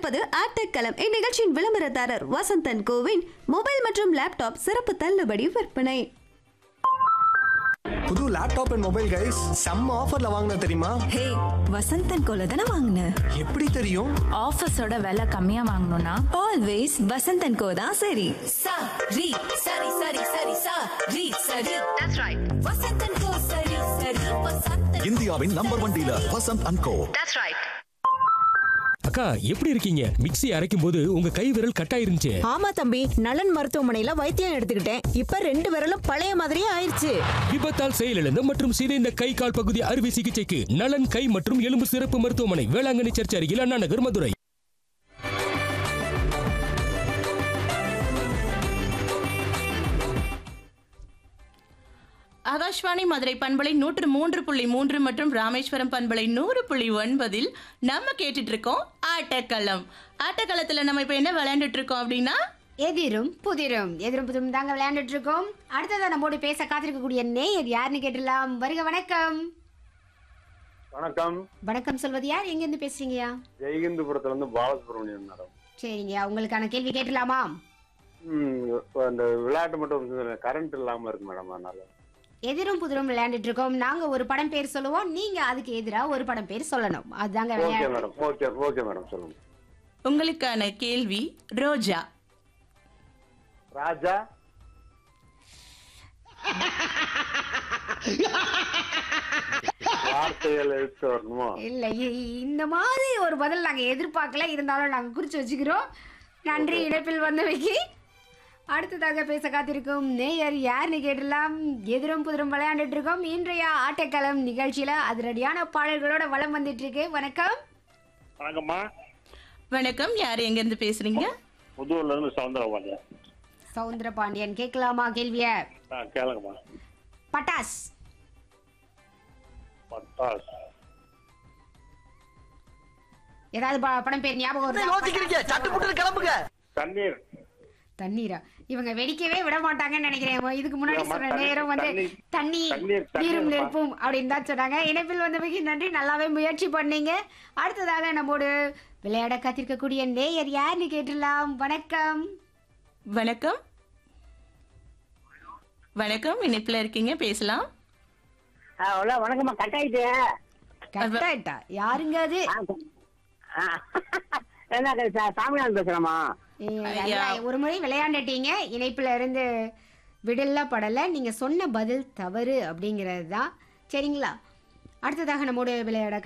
கொண்டிருப்பது ஆட்டக்களம் இந்நிகழ்ச்சியின் விளம்பரதாரர் வசந்தன் கோவின் மொபைல் மற்றும் லேப்டாப் சிறப்பு தள்ளுபடி விற்பனை புது லேப்டாப் அண்ட் மொபைல் கைஸ் செம்ம ஆஃபர்ல வாங்கின தெரியுமா ஹே வசந்தன் கோல தானே வாங்கின எப்படி தெரியும் ஆஃபீஸோட விலை கம்மியா வாங்கணும்னா ஆல்வேஸ் வசந்தன் கோ தான் சரி sa ri sari sari sari sa ri sari that's right vasantan ko sari sari vasantan இந்தியாவின் number one dealer Vasanth and Co that's right அக்கா எப்படி இருக்கீங்க மிக்ஸி அரைக்கும் போது உங்க கை விரல் கட்டாயிருந்துச்சு ஆமா தம்பி நலன் மருத்துவமனையில வைத்தியம் எடுத்துக்கிட்டேன் இப்ப ரெண்டு விரலும் பழைய மாதிரியே ஆயிருச்சு விபத்தால் செயலிழந்த மற்றும் சிதைந்த கை கால் பகுதி அறுவை சிகிச்சைக்கு நலன் கை மற்றும் எலும்பு சிறப்பு மருத்துவமனை வேளாங்கண்ணி சர்ச் அருகில் அண்ணா நகர் மதுரை ஆகாஷ்வாணி மதுரை பண்பலை நூற்று மூன்று புள்ளி மூன்று மற்றும் ராமேஸ்வரம் பண்பலை நூறு புள்ளி ஒன்பதில் நம்ம கேட்டுட்டு இருக்கோம் ஆட்டக்களம் ஆட்டக்களத்துல நம்ம இப்ப என்ன விளையாண்டுட்டு இருக்கோம் அப்படின்னா எதிரும் புதிரும் எதிரும் புதிரும் தாங்க விளையாண்டுட்டு இருக்கோம் அடுத்ததா நம்மோடு பேச காத்திருக்கக்கூடிய நேயர் யாருன்னு கேட்டுடலாம் வருக வணக்கம் வணக்கம் வணக்கம் சொல்வது யார் எங்க இருந்து பேசுறீங்கயா ஜெயகிந்துபுரத்துல இருந்து பாலசுப்ரமணியன் மேடம் சரிங்கய்யா உங்களுக்கான கேள்வி கேட்டுலாமா ம், இப்ப அந்த விளையாட்டு மட்டும் கரண்ட் இல்லாம இருக்கு மேடம் அதனால எதிரும் புதிரும் விளையாண்டுட்டு இருக்கோம் நாங்க ஒரு படம் பேர் சொல்லுவோம் நீங்க அதுக்கு எதிரா ஒரு படம் பேர் சொல்லணும் அதுதாங்க ஓகே விளையாட்டு மேடம் ஓகே ஓகே மேடம் சொல்லுங்க உங்களுக்கான கேள்வி ரோஜா ராஜா வார்த்தைகள் எழுத்து வரணுமோ இல்ல இ- இந்த மாதிரி ஒரு பதில் நாங்க எதிர்பார்க்கல இருந்தாலும் நாங்க குறிச்சு வச்சுக்கிறோம் நன்றி இணைப்பில் வந்தவைக்கு அடுத்ததாக பேச காத்திருக்கும் நேயர் யாருன்னு கேட்டலாம் எதிரும் புதிரும் விளையாண்டுட்டு இருக்கோம் இன்றைய ஆட்டக்களம் நிகழ்ச்சியில அதிரடியான பாடல்களோட வளம் வந்துட்டு இருக்கு வணக்கம் வணக்கம்மா வணக்கம் யார் எங்க இருந்து பேசுறீங்க புதூர்ல இருந்து சவுந்தரபாண்டியா சவுந்தர பாண்டியன் கேட்கலாமா கேள்விய கேளுங்கம்மா பட்டாஸ் பட்டாஸ் ஏதாவது ப- படம் பேர் ஞாபகம் வருதா? கிளம்புங்க தண்ணீர் தண்ணீரா இவங்க வெடிக்கவே விட மாட்டாங்கன்னு நினைக்கிறேன் இதுக்கு முன்னாடி ஆமா, சொன்ன தண்ணி- நேரம் வந்து தண்ணி- தண்ணி தண்ணீர், தண்ணீர் நீரும் பா. நெருப்பும் அப்படின்னு தான் சொன்னாங்க இணைப்பில் வந்தவைக்கு நன்றி நல்லாவே முயற்சி பண்ணீங்க அடுத்ததாக நம்மோடு விளையாட காத்திருக்கக்கூடிய நேயர் யாருன்னு கேட்டுடலாம் வணக்கம் வணக்கம் வணக்கம் இணைப்புல இருக்கீங்க பேசலாம் அவ்வளோ வணக்கம்மா கட் ஆயிட்டு கரெக்டா யாருங்க அது என்ன சா- சாமிநாதன் பேசுறேம்மா ஏ, நல்லா ஒரு முறை விளையாண்டுட்டீங்க இணைப்புல இருந்து விடல படல நீங்க சொன்ன பதில் தவறு அப்படிங்கிறது தான் சரிங்களா அடுத்ததாக நம்மோடு விளையாட